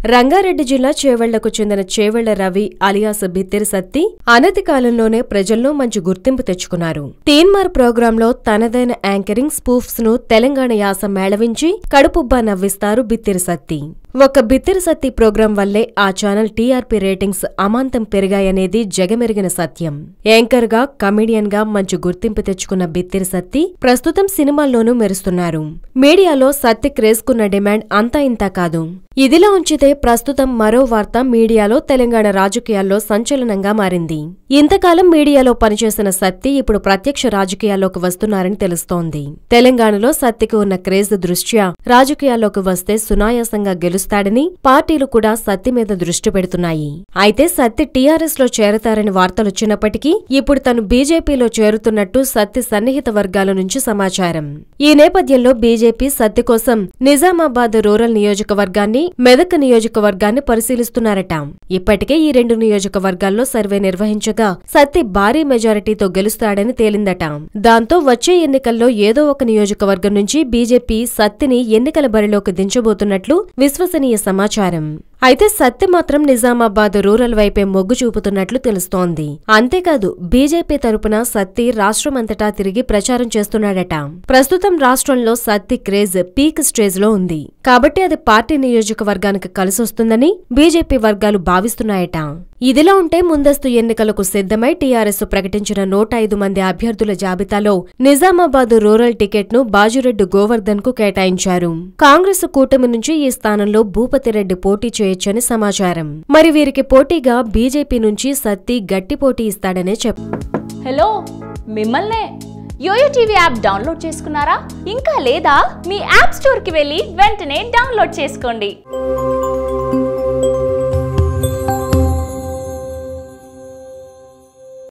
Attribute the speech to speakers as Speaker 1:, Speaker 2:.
Speaker 1: రంగారెడ్డి జిల్లా చేవెళ్లకు చెందిన చేవెళ్ల రవి అలియాస్ బిత్తిరి సత్తి అనతి కాలంలోనే ప్రజల్లో మంచి గుర్తింపు తెచ్చుకున్నారు తీన్మార్ ప్రోగ్రాంలో తనదైన యాంకరింగ్ స్పూఫ్స్ ను తెలంగాణ యాస మేళవించి కడుపుబ్బా నవ్విస్తారు బిత్తిరి సత్తి ఒక బిత్తిరి సత్తి ప్రోగ్రాం వల్లే ఆ ఛానల్ టీఆర్పీ రేటింగ్స్ అమాంతం పెరిగాయనేది జగమెరిగిన సత్యం యాంకర్ గా కమెడియన్ గా మంచి గుర్తింపు తెచ్చుకున్న బిత్తిరి సత్తి ప్రస్తుతం సినిమాల్లోనూ మెరుస్తున్నారు మీడియాలో సత్తి క్రేజ్కున్న డిమాండ్ అంతా ఇంతా కాదు ఇదిలా ఉంచితే ప్రస్తుతం మరో వార్త మీడియాలో తెలంగాణ రాజకీయాల్లో సంచలనంగా మారింది ఇంతకాలం మీడియాలో పనిచేసిన సత్తి ఇప్పుడు ప్రత్యక్ష రాజకీయాల్లోకి వస్తున్నారని తెలుస్తోంది తెలంగాణలో సత్తికి ఉన్న క్రేజ్ దృష్ట్యా రాజకీయాల్లోకి వస్తే సునాయాసంగా గెలుస్తాడని పార్టీలు కూడా సత్తి మీద దృష్టి పెడుతున్నాయి అయితే సత్తి టీఆర్ఎస్ లో చేరతారని వార్తలొచ్చినప్పటికీ ఇప్పుడు తను బీజేపీలో చేరుతున్నట్టు సత్తి సన్నిహిత వర్గాల నుంచి సమాచారం ఈ నేపథ్యంలో బీజేపీ సత్తి కోసం నిజామాబాద్ రూరల్ నియోజకవర్గాన్ని మెదక్ నియోజకవర్గాన్ని పరిశీలిస్తున్నారట ఇప్పటికే ఈ రెండు నియోజకవర్గాల్లో సర్వే నిర్వహించగా సత్తి భారీ మెజారిటీతో గెలుస్తాడని తేలిందట దాంతో వచ్చే ఎన్నికల్లో ఏదో ఒక నియోజకవర్గం నుంచి బీజేపీ సత్తిని ఎన్నికల బరిలోకి దించబోతున్నట్లు విశ్వసనీయ సమాచారం అయితే సత్తి మాత్రం నిజామాబాద్ రూరల్ వైపే మొగ్గు చూపుతున్నట్లు తెలుస్తోంది అంతేకాదు బీజేపీ తరపున సత్తి రాష్ట్రమంతటా తిరిగి ప్రచారం చేస్తున్నాడట ప్రస్తుతం రాష్ట్రంలో సత్తి క్రేజ్ పీక్ స్టేజ్ లో ఉంది కాబట్టి అది పార్టీ నియోజకవర్గానికి కలిసొస్తుందని బీజేపీ వర్గాలు భావిస్తున్నాయట ఇదిలా ఉంటే ముందస్తు ఎన్నికలకు సిద్ధమై టీఆర్ఎస్ ప్రకటించిన నూట ఐదు మంది అభ్యర్థుల జాబితాలో నిజామాబాద్ రూరల్ టికెట్ ను బాజిరెడ్డి గోవర్ధన్ కు కేటాయించారు కాంగ్రెస్ కూటమి నుంచి ఈ స్థానంలో భూపతిరెడ్డి పోటీ చేయొచ్చని సమాచారం మరి వీరికి పోటీగా బీజేపీ నుంచి సత్తి గట్టి పోటీ ఇస్తాడనే చెప్
Speaker 2: హలో మిమ్మల్నే యోయో టీవీ యాప్ డౌన్లోడ్ చేసుకున్నారా ఇంకా లేదా మీ యాప్ స్టోర్కి వెళ్ళి వెంటనే డౌన్లోడ్ చేసుకోండి